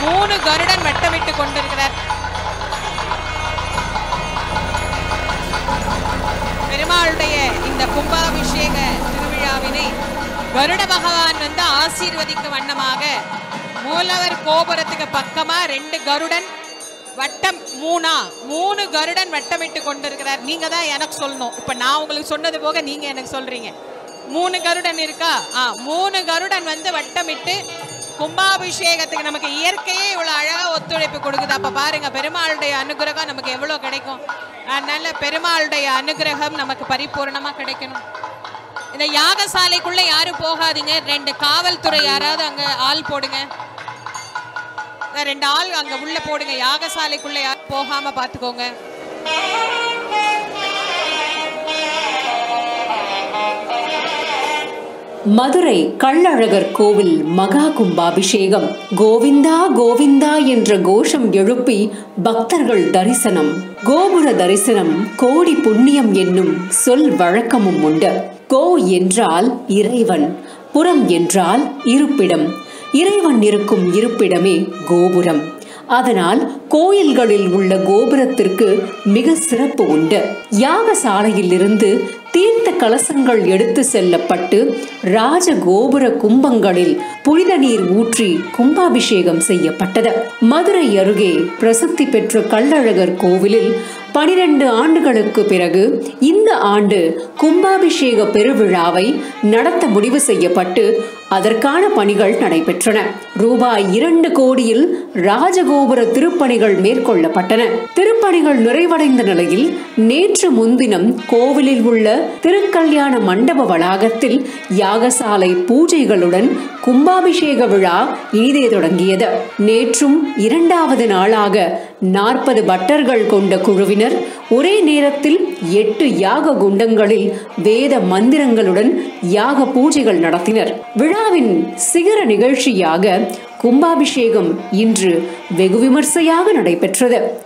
மூணு கருடன் வட்டமிட்டு கொண்டிருக்கிறார் பெருமாளுடைய இந்த கும்பாபிஷேக திருவிழாவினை கருட பகவான் வந்து ஆசீர்வதிக்கும் வண்ணமாக மூலவர் கோபுரத்துக்கு பக்கமா ரெண்டு கருடன் வட்டம் மூணா மூணு கருடன் வட்டமிட்டு கொண்டிருக்கிறார் நீங்க தான் எனக்கு சொல்லணும் இப்ப நான் உங்களுக்கு சொன்னது போக நீங்க எனக்கு சொல்றீங்க மூணு கருடன் இருக்கா ஆ மூணு கருடன் வந்து வட்டமிட்டு கும்பாபிஷேகத்துக்கு நமக்கு இயற்கையே இவ்வளவு அழகா ஒத்துழைப்பு கொடுக்குது அப்ப பாருங்க பெருமாளுடைய அனுகிரகம் நமக்கு எவ்வளவு கிடைக்கும் அதனால பெருமாளுடைய அனுகிரகம் நமக்கு பரிபூர்ணமா கிடைக்கணும் இந்த யாகசாலைக்குள்ள யாரும் போகாதீங்க ரெண்டு காவல்துறை யாராவது அங்க ஆள் போடுங்க இந்த ரெண்டு ஆள் அங்க உள்ள போடுங்க யாகசாலைக்குள்ள யாரும் போகாம பாத்துக்கோங்க மதுரை கள்ளழகர் கோவில் மகா கும்பாபிஷேகம் கோவிந்தா கோவிந்தா என்ற கோஷம் எழுப்பி பக்தர்கள் தரிசனம் கோபுர தரிசனம் கோடி புண்ணியம் என்னும் சொல் வழக்கமும் உண்டு கோ என்றால் இறைவன் புறம் என்றால் இருப்பிடம் இறைவன் இருக்கும் இருப்பிடமே கோபுரம் அதனால் கோயில்களில் உள்ள கோபுரத்திற்கு மிக சிறப்பு உண்டு யாகசாலையிலிருந்து தீர்த்த கலசங்கள் எடுத்து செல்லப்பட்டு ராஜ கோபுர கும்பங்களில் புனித நீர் ஊற்றி கும்பாபிஷேகம் செய்யப்பட்டது மதுரை அருகே பிரசித்தி பெற்ற கள்ளழகர் கோவிலில் பனிரெண்டு ஆண்டுகளுக்கு பிறகு இந்த ஆண்டு கும்பாபிஷேக பெருவிழாவை நடத்த முடிவு செய்யப்பட்டு அதற்கான பணிகள் நடைபெற்றன ரூபாய் இரண்டு கோடியில் ராஜகோபுர திருப்பணிகள் மேற்கொள்ளப்பட்டன திருப்பணிகள் நிறைவடைந்த நிலையில் நேற்று முன்தினம் கோவிலில் உள்ள திருக்கல்யாண மண்டப வளாகத்தில் யாகசாலை பூஜைகளுடன் கும்பாபிஷேக விழா இனிதே தொடங்கியது நேற்றும் இரண்டாவது நாளாக நாற்பது பட்டர்கள் கொண்ட குழுவினர் ஒரே நேரத்தில் எட்டு யாக குண்டங்களில் வேத மந்திரங்களுடன் யாக பூஜைகள் நடத்தினர் விழாவின் சிகர நிகழ்ச்சியாக கும்பாபிஷேகம் இன்று வெகு விமர்சையாக நடைபெற்றது